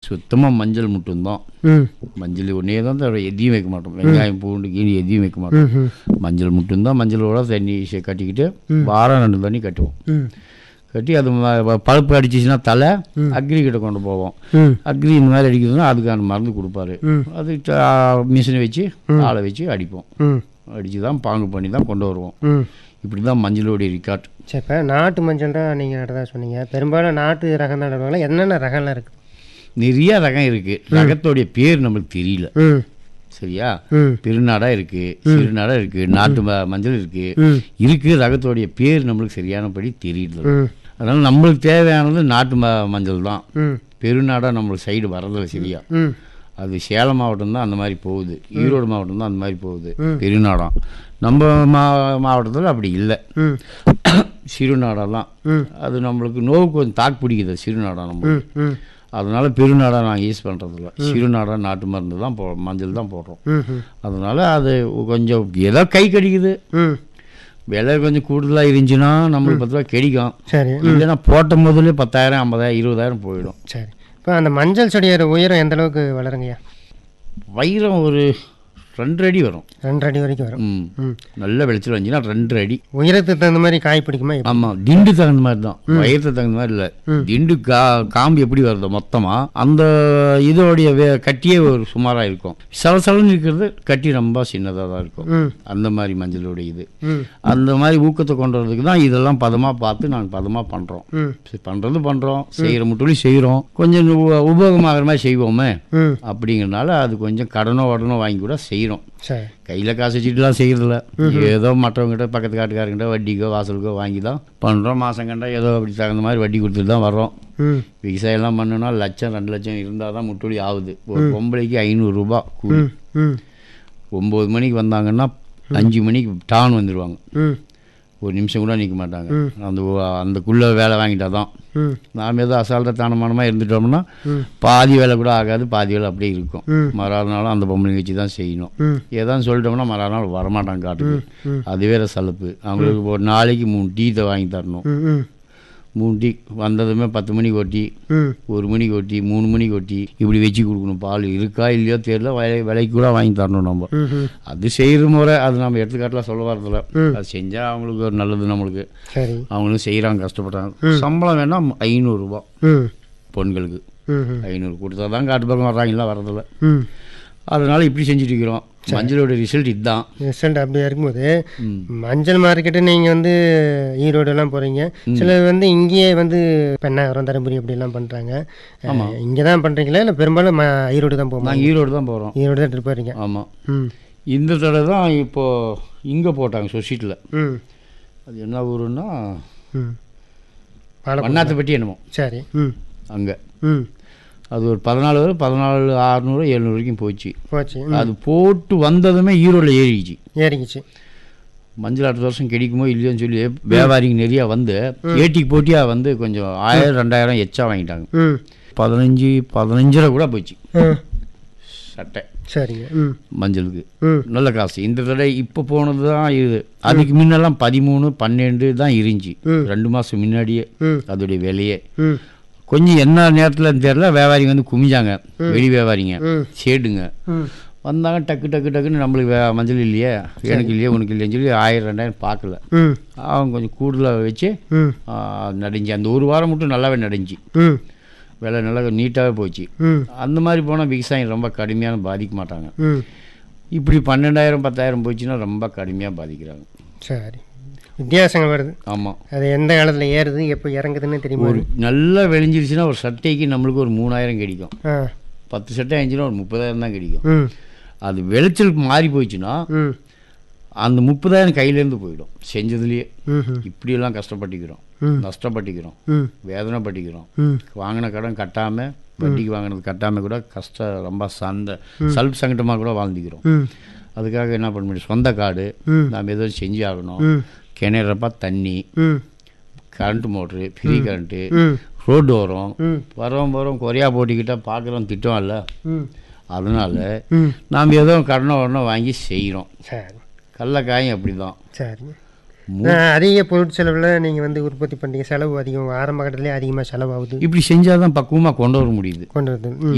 சுத்தமாக மஞ்சள் மட்டும்தான் ம் மஞ்சள் ஒன்றே தான் தவிர எதையும் வைக்க மாட்டோம் வெங்காயம் பூண்டு கீழி எதையும் வைக்க மாட்டோம் ம் ம் மஞ்சள் மட்டும்தான் மஞ்சளோட தண்ணி சே- கட்டிக்கிட்டு வாரம் ரெண்டு தண்ணி கட்டுவோம் ம் கட்டி அது ம- ப- பழுப்பு அடிச்சிச்சுன்னா தலை அக்ரி கிட்ட கொண்டு போவோம் ம் அக்ரி இந்த மாதிரி அடிக்குதுன்னா அதுக்கான மருந்து கொடுப்பாரு ம். அது மிஷினை வச்சு ஆளை வச்சு அடிப்போம் ம் அடித்து தான் பாங்கு பண்ணி தான் கொண்டு வருவோம் ம் இப்படி தான் மஞ்சளோடைய ரிக்கார்ட் சரி இப்போ நாட்டு மஞ்சள் தான் நீங்கள் நடுறதா சொன்னீங்க பெரும்பாலும் நாட்டு ரகம் தான் நடுவாங்களா என்னென்ன ரகம்லாம் இருக்குது நிறைய ரகம் இருக்குது ரகத்தோடைய பேர் நம்மளுக்கு தெரியல ம் சரியா ம் பெருநாடா இருக்கு சிறுநாடா இருக்கு நாட்டு ம- மஞ்சள் இருக்கு ம் இருக்கு ரகத்தோடைய பேர் நம்மளுக்கு சரியானபடி தெரியல ம் அதனால நம்மளுக்கு தேவையானது நாட்டு ம மஞ்சள் தான் ம் பெருநாடா நம்மளுக்கு சைடு வரதில்ல சரியா ம் அது சேலம் மாவட்டம் தான் அந்த மாதிரி போகுது ஈரோடு மாவட்டம் தான் அந்த மாதிரி போகுது ம். பெருநாடம் நம்ம மா மாவட்டத்தில் அப்படி இல்லை ம் சிறுநாடெல்லாம் ம் அது நம்மளுக்கு நோவு கொஞ்சம் தாக்கு பிடிக்குது சிறுநாடம் நம்ம ம் ம் அதனால பெருநாடா நாங்கள் யூஸ் பண்ணுறதில்ல சிறுநாடா நாட்டு மருந்து தான் போ மஞ்சள் தான் போடுறோம் ம் ம் அதனால அது கொஞ்சம் ஏதோ கை கடிக்குது ம் விலை கொஞ்சம் கூடுதலாக இருந்துச்சுன்னா நம்மளுக்கு பத்து ரூபா கிடைக்கும் சரி இல்லைன்னா போட்ட முதல்ல பத்தாயிரம் ஐம்பதாயிரம் இருபதாயிரம் போயிடும் சரி இப்போ அந்த மஞ்சள் செடியோட உயரம் எந்த அளவுக்கு வளருங்கய்யா வைரம் ஒரு ரெண்டு அடி வரும் ரெண்டு அடி வரைக்கும் வரும் ம் ம் நல்ல விளைச்சல் வந்துச்சுன்னா ரெண்டு அடி உயரத்துக்கு தகுந்த மாதிரி காய் பிடிக்குமா எப்படி? ஆமாம் திண்டு தகுந்த மாதிரி தான் வயரத்துக்கு தகுந்த மாதிரி இல்லை திண்டு கா காம்பு எப்படி வருதோ மொத்தமாக அந்த இதோடைய வே கட்டியே ஒரு சுமாராக இருக்கும் சலசலன்னு இருக்கிறது கட்டி ரொம்ப சின்னதாக தான் இருக்கும் ம் அந்த மாதிரி மஞ்சளோட இது ம் அந்த மாதிரி ஊக்கத்தை கொண்டு வரதுக்கு தான் இதெல்லாம் பதமாக பார்த்து நாங்கள் பதமாக பண்ணுறோம் ம் சரி பண்ணுறது பண்ணுறோம் செய்கிற மட்டும் செய்கிறோம் கொஞ்சம் உப- உபயோகமாகிற மாதிரி செய்வோமே ம் அப்படிங்கிறனால அது கொஞ்சம் கடனோ உடனோ வாங்கி கூட செய்கிறோம் சரி கையில் காசு வச்சுட்டுலாம் செய்கிறதில்ல ஏதோ மற்றவங்ககிட்ட பக்கத்து காட்டுக்காரங்கிட்ட வட்டிக்கோ வாசலுக்கோ வாங்கி தான் பண்ணுறோம் மாதம் கண்டா ஏதோ அப்படி தகுந்த மாதிரி வட்டி கொடுத்துட்டு தான் வர்றோம் ம் விவசாயம்லாம் பண்ணோன்னா லட்சம் ரெண்டு லட்சம் இருந்தால் தான் முட்டுவலி ஆகுது ஒரு பொம்பளைக்கு ஐநூறுரூபா கூலி ம் ம் ஒம்பது மணிக்கு வந்தாங்கன்னா அஞ்சு மணிக்கு டான் வந்துடுவாங்க ம் ஒரு நிமிஷம் கூட நிற்க மாட்டாங்க அந்த ஒ- அந்தக்குள்ளே வேலை வாங்கிட்டா தான் ம் நாம் ஏதோ அசால்ட்டாக தானமானமாக இருந்துட்டோம்னா ம். பாதி வேலை கூட ஆகாது பாதி வேலை அப்படியே இருக்கும் ம். மறுநாளும் அந்த பொம்பளை வச்சு தான் செய்யணும் ம் ஏதாவது சொல்லிட்டோம்னா மறுநாள் வரமாட்டாங்க காட்டுக்கு ம். அது வேற சலுப்பு அவங்களுக்கு ஒரு நாளைக்கு மூணு டீ தான் வாங்கி தரணும் ம் ம் மூணு டீ வந்ததுமே பத்து மணிக்கு ஒட்டி ம் ஒரு மணிக்கு ஒட்டி மூணு மணிக்கு ஒட்டி இப்படி வச்சு கொடுக்கணும் பால் இருக்கா இல்லையோ தெரியல விலை விலைக்கு கூட வாங்கி தரணும் நம்ம ம் ம் அது செய்கிற முறை அது நம்ம எடுத்துக்காட்டலாம் சொல்ல வரதில்ல அது செஞ்சால் அவங்களுக்கு ஒரு நல்லது நம்மளுக்கு சரி அவங்களும் செய்கிறாங்க கஷ்டப்படுறாங்க சம்பளம் வேணால் ஐநூறுரூபா ம் பொண்களுக்கு ம் ம் ஐநூறு கொடுத்தா தான் காட்டு பக்கம் வர்றாங்களா வரதில்ல ம் அதனால இப்படி செஞ்சுட்டு இருக்கிறோம் மஞ்சளோட ரிசல்ட் இதுதான் ரிசல்ட் அப்படியே இருக்கும்போது ம். மஞ்சள் மார்க்கெட்டு நீங்கள் வந்து ஈரோடெல்லாம் போகிறீங்க சிலர் வந்து இங்கேயே வந்து பெண்ணாகரம் தருமபுரி அப்படிலாம் பண்ணுறாங்க இங்கே தான் பண்ணுறீங்களா இல்லை பெரும்பாலும் ம ஈரோடு தான் போமா நாங்கள் ஈரோடு தான் போகிறோம் ஈரோடு தான் எடுத்துகிட்டு போகிறீங்க ஆமாம் ம் இந்த தடவை தான் இப்போது இங்கே போட்டாங்க சொசைட்டியில் ம் அது என்ன ஊருன்னா ம் பாலப்பூர் வண்ணாத்தப்பட்டி என்னமோ சரி ம் அங்கே ம் அது ஒரு பதினாலு வரும் பதினாலு அறுநூறு எழுநூறு வரைக்கும் போச்சு போச்சு ம் அது போட்டு வந்ததுமே ஈரோடில் ஏறிடுச்சு ஏறிக்கிச்சு மஞ்சள் அடுத்த வருஷம் கிடைக்குமோ இல்லையோன்னு சொல்லி வியாபாரிங்க நிறையா வந்து ஏட்டிக்கு போட்டியாக வந்து கொஞ்சம் ஆயிரம் ரெண்டாயிரம் எச்சா வாங்கிட்டாங்க ம் பதினஞ்சு பதினஞ்சரை கூட போச்சு ம் சட்டை சரிங்க ம் மஞ்சளுக்கு ம் நல்ல காசு இந்த தடவை இப்போ போனது தான் இது அதுக்கு முன்னெல்லாம் பதிமூணு பன்னெண்டு தான் இருந்துச்சு ம். ரெண்டு மாதம் முன்னாடியே ம் அதோடைய விலையே ம் கொஞ்சம் என்ன நேரத்தில் தெரியல வியாபாரிங்க வந்து குமிஞ்சாங்க வெளி வியாபாரிங்க ம். சேடுங்க ம் வந்தாங்க டக்கு டக்கு டக்குன்னு நம்மளுக்கு வே- மஞ்சள் இல்லையே எனக்கு இல்லையே உனக்கு இல்லையேன்னு சொல்லி ஆயிரம் ரெண்டாயிரம் பார்க்கல ம் அவங்க கொஞ்சம் கூடுதலாக வச்சு ம் ஆ, நடைஞ்சு அந்த ஒரு வாரம் மட்டும் நல்லாவே நடைஞ்சு ம் விலை நல்லா நீட்டாகவே போச்சு ம் அந்த மாதிரி போனால் விவசாயம் ரொம்ப கடுமையான பாதிக்க மாட்டாங்க ம் இப்படி பன்னெண்டாயிரம் பத்தாயிரம் போச்சுன்னா ரொம்ப கடுமையாக பாதிக்கிறாங்க சரி வித்தியாசங்கள் வருது ஆமாம் அது எந்த காலத்தில் ஏறுது எப்போ இறங்குதுன்னு தெரியுமா ஒரு நல்லா விளைஞ்சிருச்சுன்னா ஒரு சட்டைக்கு நம்மளுக்கு ஒரு மூணாயிரம் கிடைக்கும் ஆ பத்து சட்டை ஆயிடுச்சுன்னா ஒரு முப்பதாயிரம் தான் கிடைக்கும் ம் அது விளைச்சல் மாறி போச்சுன்னா ம் அந்த முப்பதாயிரம் கையிலேருந்து போயிடும் செஞ்சதுலேயே ம் ம் இப்படியெல்லாம் கஷ்டப்பட்டுக்கிறோம் ம். நஷ்டப்பட்டுக்கிறோம் ம் வேதனைப்பட்டுக்கிறோம் ம் வாங்கின கடன் கட்டாமல் வட்டிக்கு வாங்கினது கட்டாமல் கூட கஷ்டம் ரொம்ப சந்த சல்ப் சங்கட்டமாக கூட வாழ்ந்துக்கிறோம் ம் அதுக்காக என்ன பண்ண முடியும் சொந்த காடு ம். நாம் ஏதோ செஞ்சு ஆகணும் ம் கிணறப்ப தண்ணி ம் கரண்ட் மோட்ரு ஃப்ரீ கரண்ட்டு ம் ரோடு வரும் ம் வரோம் வரோம் குறையா போட்டிக்கிட்டா பார்க்குறோம் திட்டம் இல்லை ம் அதனால ம் நாம் ஏதோ கடனை உடனே வாங்கி செய்கிறோம் சரி கடலக்காயும் அப்படி தான் சரி அதிக பொருட்செலவில் நீங்கள் வந்து உற்பத்தி பண்ணுறீங்க செலவு அதிகம் ஆரம்ப கட்டத்துலேயே அதிகமாக செலவாகுது இப்படி செஞ்சால் தான் பக்குவமாக கொண்டு வர முடியுது கொண்டு வருது ம்